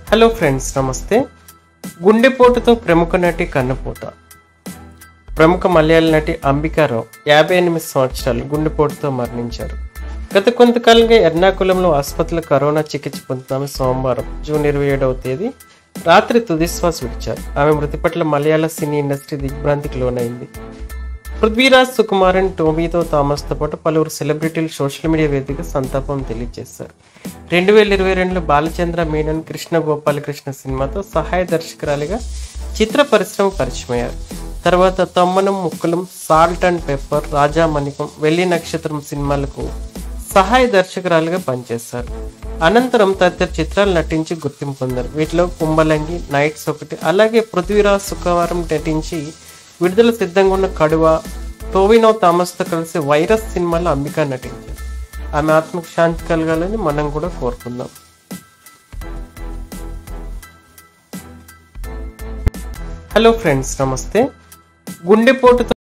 hello friends నమస్తే గుండెపోటుతో ప్రముఖ నటి కన్నుపోత ప్రముఖ మలయాళ నటి అంబికారావు యాభై ఎనిమిది సంవత్సరాలు గుండెపోటుతో మరణించారు గత కొంతకాలంగా ఎర్నాకుళంలో ఆసుపత్రిలో కరోనా చికిత్స పొందుతామె సోమవారం జూన్ ఇరవై ఏడవ తేదీ రాత్రి తుదిశ్వాస విడిచారు ఆమె మృతి పట్ల మలయాళ సినీ ఇండస్ట్రీ దిగ్భ్రాంతికి లోనైంది పృథ్వీరాజ్ సుకుమారన్ టోమీతో థామస్తో పాటు పలువురు సెలబ్రిటీలు సోషల్ మీడియా వేదికగా సంతాపం తెలియజేశారు రెండు వేల ఇరవై రెండులో బాలచంద్ర మీనన్ కృష్ణ గోపాలకృష్ణ సినిమాతో సహాయ దర్శకురాలిగా చిత్ర పరిశ్రమ పరిచయమయ్యారు తర్వాత తమ్మనం ముక్కలం salt and pepper Raja Manikyam Velli Nakshatram సినిమాలకు సహాయ దర్శకురాలుగా పనిచేశారు అనంతరం తదితర చిత్రాలు నటించి గుర్తింపు పొందారు వీటిలో కుంభలంగి నైట్స్ ఒకటి అలాగే పృథ్వీరాజ్ శుక్రవారం నటించి విడుదల సిద్ధంగా ఉన్న కడువ టోవినో థామస్తో కలిసి వైరస్ సినిమాలో అంబిక నటించారు ఆమె ఆత్మకు శాంతి కలగాలని మనం కూడా కోరుకుందాం హలో ఫ్రెండ్స్ నమస్తే గుండెపోటుతో